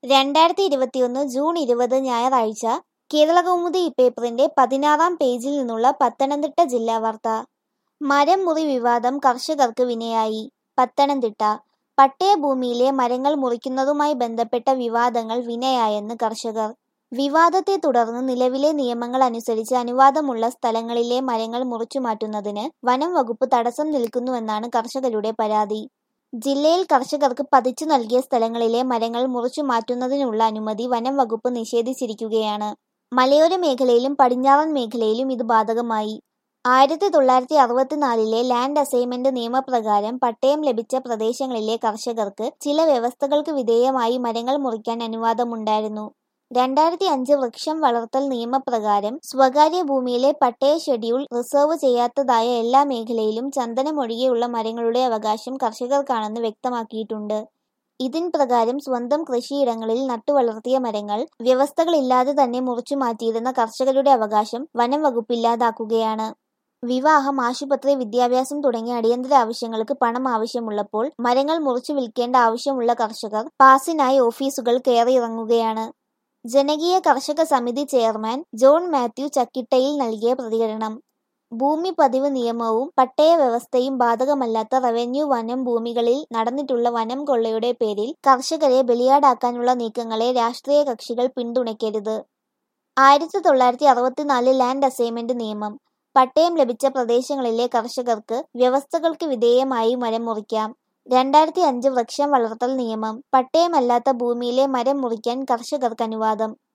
രണ്ടായിരത്തി ഇരുപത്തിയൊന്ന് ജൂൺ ഇരുപത് ഞായറാഴ്ച കേരളകൗമുദി പേപ്പറിന്റെ പതിനാറാം പേജിൽ നിന്നുള്ള പത്തനംതിട്ട ജില്ലാ വാർത്ത മരം മുറി വിവാദം കർഷകർക്ക് വിനയായി പത്തനംതിട്ട പട്ടയഭൂമിയിലെ മരങ്ങൾ മുറിക്കുന്നതുമായി ബന്ധപ്പെട്ട വിവാദങ്ങൾ വിനയായെന്ന് കർഷകർ വിവാദത്തെ തുടർന്ന് നിലവിലെ നിയമങ്ങൾ അനുസരിച്ച് അനുവാദമുള്ള സ്ഥലങ്ങളിലെ മരങ്ങൾ മുറിച്ചുമാറ്റുന്നതിന് വനം വകുപ്പ് തടസ്സം നിൽക്കുന്നുവെന്നാണ് കർഷകരുടെ പരാതി ജില്ലയിൽ കർഷകർക്ക് പതിച്ചു നൽകിയ സ്ഥലങ്ങളിലെ മരങ്ങൾ മുറിച്ചു മാറ്റുന്നതിനുള്ള അനുമതി വനം വകുപ്പ് നിഷേധിച്ചിരിക്കുകയാണ് മലയോര മേഖലയിലും പടിഞ്ഞാറൻ മേഖലയിലും ഇത് ബാധകമായി ആയിരത്തി തൊള്ളായിരത്തി അറുപത്തിനാലിലെ ലാൻഡ് അസൈൻമെന്റ് നിയമപ്രകാരം പട്ടയം ലഭിച്ച പ്രദേശങ്ങളിലെ കർഷകർക്ക് ചില വ്യവസ്ഥകൾക്ക് വിധേയമായി മരങ്ങൾ മുറിക്കാൻ അനുവാദമുണ്ടായിരുന്നു രണ്ടായിരത്തി അഞ്ച് വൃക്ഷം വളർത്തൽ നിയമപ്രകാരം സ്വകാര്യ ഭൂമിയിലെ പട്ടയ ഷെഡ്യൂൾ റിസർവ് ചെയ്യാത്തതായ എല്ലാ മേഖലയിലും ചന്ദനമൊഴികെയുള്ള മരങ്ങളുടെ അവകാശം കർഷകർക്കാണെന്ന് വ്യക്തമാക്കിയിട്ടുണ്ട് ഇതിൻ പ്രകാരം സ്വന്തം കൃഷിയിടങ്ങളിൽ നട്ടുവളർത്തിയ മരങ്ങൾ വ്യവസ്ഥകളില്ലാതെ തന്നെ മുറിച്ചു മാറ്റിയിരുന്ന കർഷകരുടെ അവകാശം വനം വകുപ്പില്ലാതാക്കുകയാണ് വിവാഹം ആശുപത്രി വിദ്യാഭ്യാസം തുടങ്ങിയ അടിയന്തര ആവശ്യങ്ങൾക്ക് പണം ആവശ്യമുള്ളപ്പോൾ മരങ്ങൾ മുറിച്ചു വിൽക്കേണ്ട ആവശ്യമുള്ള കർഷകർ പാസിനായി ഓഫീസുകൾ കയറിയിറങ്ങുകയാണ് ജനകീയ കർഷക സമിതി ചെയർമാൻ ജോൺ മാത്യു ചക്കിട്ടയിൽ നൽകിയ പ്രതികരണം ഭൂമി പതിവ് നിയമവും പട്ടയ വ്യവസ്ഥയും ബാധകമല്ലാത്ത റവന്യൂ വനം ഭൂമികളിൽ നടന്നിട്ടുള്ള വനം കൊള്ളയുടെ പേരിൽ കർഷകരെ ബലിയാടാക്കാനുള്ള നീക്കങ്ങളെ രാഷ്ട്രീയ കക്ഷികൾ പിന്തുണയ്ക്കരുത് ആയിരത്തി തൊള്ളായിരത്തി അറുപത്തിനാല് ലാൻഡ് അസൈൻമെന്റ് നിയമം പട്ടയം ലഭിച്ച പ്രദേശങ്ങളിലെ കർഷകർക്ക് വ്യവസ്ഥകൾക്ക് വിധേയമായി മരം മുറിക്കാം രണ്ടായിരത്തി അഞ്ച് വൃക്ഷം വളർത്തൽ നിയമം പട്ടയമല്ലാത്ത ഭൂമിയിലെ മരം മുറിക്കാൻ കർഷകർക്ക് അനുവാദം